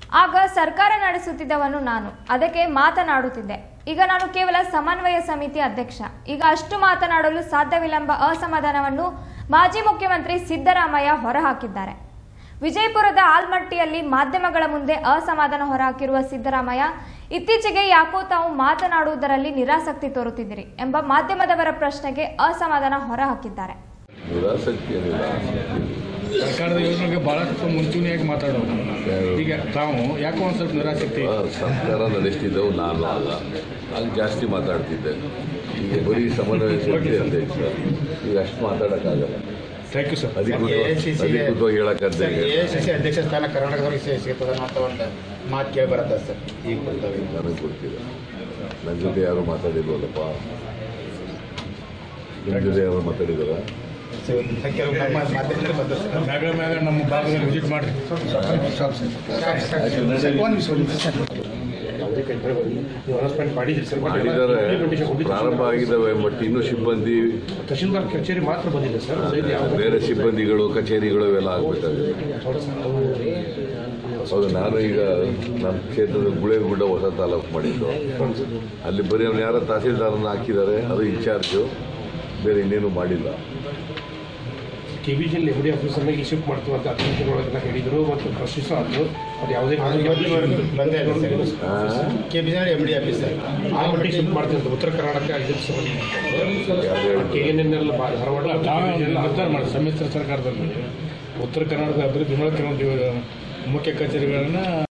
ಆಗ ಸರ್ಕಾರ ನಡೆಸುತ್ತಿದ್ದವನು ನಾನು ಅದಕ್ಕೆ ಮಾತನಾಡುತ್ತಿದ್ದೆ ಈಗ ನಾನು ಕೇವಲ ಸಮನ್ವಯ ಸಮಿತಿ ಅಧ್ಯಕ್ಷ ಈಗ ಅಷ್ಟು ಮಾತನಾಡಲು ಸಾಧ್ಯವಿಲ್ಲ ಎಂಬ ಅಸಮಾಧಾನವನ್ನು ಮಾಜಿ ಮುಖ್ಯಮಂತ್ರಿ ಸಿದ್ದರಾಮಯ್ಯ ಹೊರಹಾಕಿದ್ದಾರೆ ವಿಜಯಪುರದ ಆಲ್ಮಟ್ಟಿಯಲ್ಲಿ ಮಾಧ್ಯಮಗಳ ಮುಂದೆ ಅಸಮಾಧಾನ ಹೊರಹಾಕಿರುವ ಸಿದ್ದರಾಮಯ್ಯ ಇತ್ತೀಚೆಗೆ ಯಾಕೋ ತಾವು ಮಾತನಾಡುವುದರಲ್ಲಿ ನಿರಾಸಕ್ತಿ ತೋರುತ್ತಿದ್ದೀರಿ ಎಂಬ ಮಾಧ್ಯಮದವರ ಪ್ರಶ್ನೆಗೆ ಅಸಮಾಧಾನ ಹೊರಹಾಕಿದ್ದಾರೆ ನಿರಾಸಕ್ತಿ ಏನಿಲ್ಲ ಸರ್ಕಾರದ ಯೋಜನೆಗೆ ಬಹಳಷ್ಟು ಮುಂಚೂಣಿಯಾಗಿ ಮಾತಾಡೋದು ಈಗ ತಾವು ಯಾಕೋ ಒಂದು ಸ್ವಲ್ಪ ನಿರಾಸಕ್ತಿ ಆ, ಸರ್ಕಾರ ನಡೆಸ್ತಿದ್ದವು ನಾನು ಅಲ್ಲ ಅಲ್ಲಿ ಜಾಸ್ತಿ ಮಾತಾಡ್ತಿದ್ದೆ ಈಗ ಬರೀ ಸಮನ್ವಯ ಸಮಿತಿ ಅಧ್ಯಕ್ಷ ಈಗ ಅಷ್ಟು ಮಾತಾಡೋಕ್ಕಾಗಲ್ಲ ಥ್ಯಾಂಕ್ ಯು ಸರ್ ಅಧಿಕೃತ ಅಧಿಕೃತವಾಗಿ ಹೇಳಕ್ಕಂತೆ ಎ ಸಿ ಸಿ ಅಧ್ಯಕ್ಷ ಸ್ಥಾನ ಕರ್ನಾಟಕದವ್ರಿಗೆ ಸಿ- ಸಿಗ್ತದೆ ಅಂತ ಒಂದು ಮಾತು ಕೇಳಿ ಬರುತ್ತೆ ಸರ್ ಈಗ ಬರ್ತವೆ ನನಗೆ ಗೊತ್ತಿಲ್ಲ ನನ್ನ ಜೊತೆ ಯಾರು ಮಾತಾಡಿಲ್ವಲ್ಲಪ್ಪ ನಿಮ್ಮ ಜೊತೆ ಯಾರು ಮಾತಾಡಿದಾರ ಕೆಲವು ನಮ್ಮ ಮಾತಿನಿಂದ ಬರ್ತದೆ ಸರ್ ಮ್ಯಾಗ ಮ್ಯಾಗ ನಮ್ಮ ಭಾಗದಲ್ಲಿ ವಿಸಿಟ್ ಮಾಡಿರಿ ಅನೌನ್ಸ್ಮೆಂಟ್ ಮಾಡಿದ್ರಿ ಸರ್ ಮಾಡಿದ್ದಾರೆ ಪ್ರಾರಂಭ ಆಗಿದ್ದಾವೆ ಬಟ್ ಇನ್ನೂ ಸಿಬ್ಬಂದಿ ತಹಶೀಲ್ದಾರ್ ಕಚೇರಿ ಮಾತ್ರ ಬಂದಿದೆ ಸರ್ ಬೇರೆ ಸಿಬ್ಬಂದಿಗಳು ಕಚೇರಿಗಳು ಇವೆಲ್ಲ ಆಗಬೇಕಾಗಿದೆ ಹೌದು ನಾನು ಈಗ ನಮ್ಮ ಕ್ಷೇತ್ರದ ಗುಳೇಗುಡ್ಡ ಹೊಸ ತಾಲೂಕು ಮಾಡಿದ್ದು ಅಲ್ಲಿ ಬರೀ ಅವ್ನು ಯಾರೋ ತಹಸೀಲ್ದಾರನ್ನ ಹಾಕಿದ್ದಾರೆ ಅದು ಇನ್ಚಾರ್ಜು ಬೇರೆ ಇನ್ನೇನು ಮಾಡಿಲ್ಲ ಕೆ ಬಿ ಜಿಲ್ ಎಮ್ ಡಿ ಆಫೀಸರ್ನಾಗ ಶಿಫ್ಟ್ ಮಾಡ್ತೀವಿ ಅಂತ ಹದಿನೆಂಟು ಒಳಗೆ ಹೇಳಿದ್ರು ಮತ್ತು ಪ್ರೊಸೆಸ್ ಆದ್ರು ಅದು ಯಾವುದೇ ಬಂದೇ ಇಲ್ಲ ಸರ್ ಆ? K B M D office sir ಆ ಮಟ್ಟಿಗೆ ಶಿಫ್ಟ್ ಮಾಡ್ತೀವಿ ಅಂತ ಉತ್ತರ ಕರ್ನಾಟಕ ಇದಕ್ಕೆ ಸಂಬಂಧ ಯಾರು ಹೇಳಿದ್ರು? ಕೆ ಎನ್ ಎನ್ ಎಲ್ಲ ಧಾರವಾಡ ತಾವೇ ಒಂದು ನಿರ್ಧಾರ ಮಾಡಿ ಸಮ್ಮಿಶ್ರ ಸರ್ಕಾರದಲ್ಲಿ ಉತ್ತರ ಕರ್ನಾಟಕದ ಅಭಿವೃದ್ಧಿ ಮಾಡೋ ಕೆಲವೊಂದು ಮುಖ್ಯ ಕಚೇರಿಗಳನ್ನು